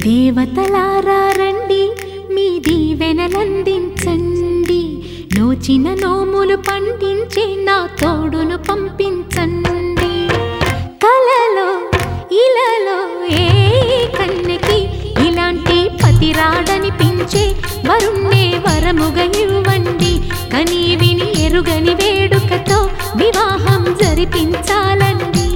దేవతలారా రండి మీ దీవెనలందించండి నోచిన నోములు పండించే నా తోడును పంపించండి కలలో ఇలలో ఏ కన్నెకి ఇలాంటి పతిరాడనిపించే వరుణ్ణే వరముగా ఇవ్వండి కని విని ఎరుగని వేడుకతో వివాహం జరిపించాలండి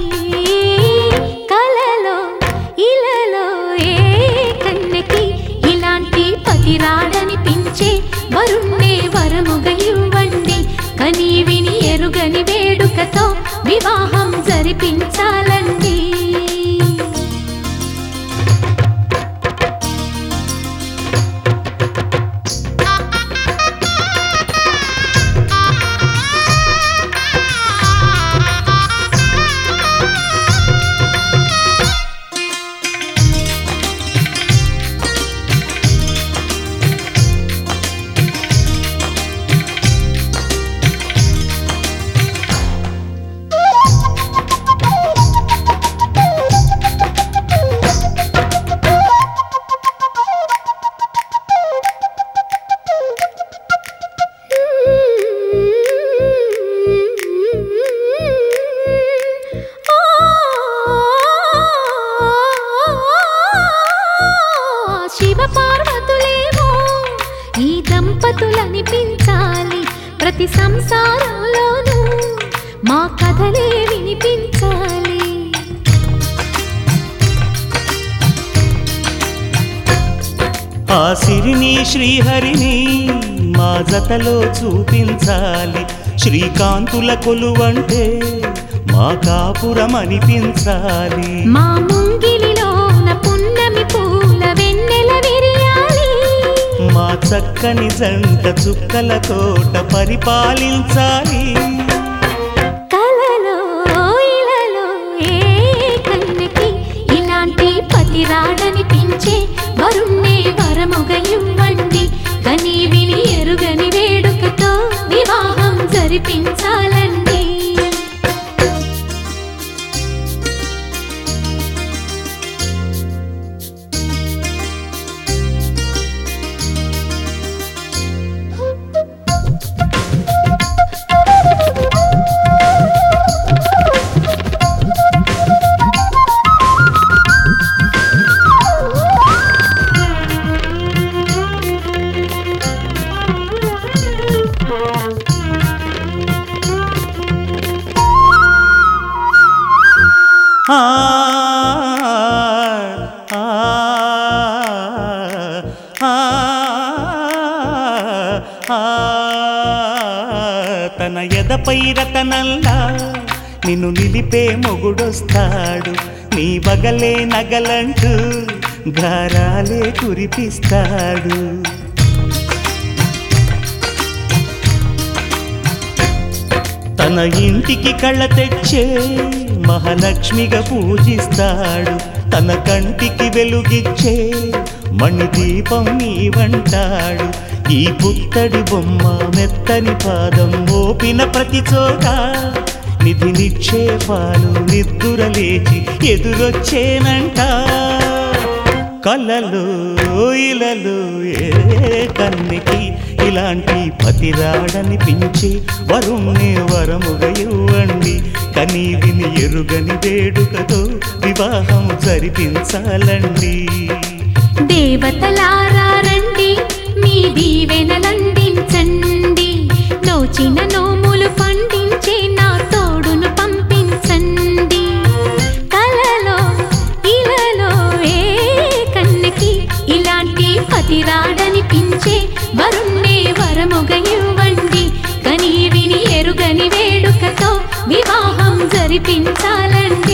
కలలో ఇలలో ఏ కన్నెకి ఇలాంటి పతిరాడనిపించే వరుణ్ణే వరముగా ఇవ్వండి కని విని ఎరుగని వేడుకతో వివాహం జరిపించాలండి శివ పార్వతులేమో ఈ దంపతులనిపించాలి ప్రతి సంసారంలోనూ మా కథలే వినిపించాలి ఆ సిరిని శ్రీహరిని మా జతలో చూపించాలి శ్రీకాంతుల కొలువంటే మా కాపురం అనిపించాలి మా ముంగిలిలోన పున్నమి పూల వెన్నెల విరియాలి మా చక్కని జంట చుక్కల తోట పరిపాలించాలి కలలో ఇలలో ఏ కన్నెకి ఇలాంటి పతిరాడనిపించే వరుణ్ణే వరముగా ఇవ్వండి కని విని ఎరుగని వేడుకతో వివాహం జరిపించాలండి ఆ, ఆ, ఆ, ఆ, తన ఎదపై రతనల్లా నిన్ను నిలిపే మొగుడొస్తాడు నీ బగలే నగలంటూ గారాలే కురిపిస్తాడు తన ఇంటికి కళ్ళ తెచ్చే మహాలక్ష్మిగా పూజిస్తాడు తన కంటికి వెలుగిచ్చే మణిదీపం నీవంటాడు ఈ పుత్తడి బొమ్మ మెత్తని పాదం మోపిన ప్రతి చోట నిధి నిక్షేపాలు నిద్దుర లేచి ఎదురొచ్చేనంట కలలో ఇలలో ఏ కన్నికి ఇలాంటి పతిరాడనిపించి వరుణ్ణి వరముగా ఇవ్వండి కనీ విని ఎరుగని వేడుకతో వివాహం జరిపించాలండి దేవతలారా రండి మీ దీవెనలందించండి నోచిన నోములు పండించే నా తోడును పంపించండి కలలో ఇలలో ఏ కన్నెకి ఇలాంటి పతిరాడనిపించే వరుణ్ణే వరముగా ఇవ్వండి కని విని ఎరుగని వేడుకతో వివాహం జరిపించాలండి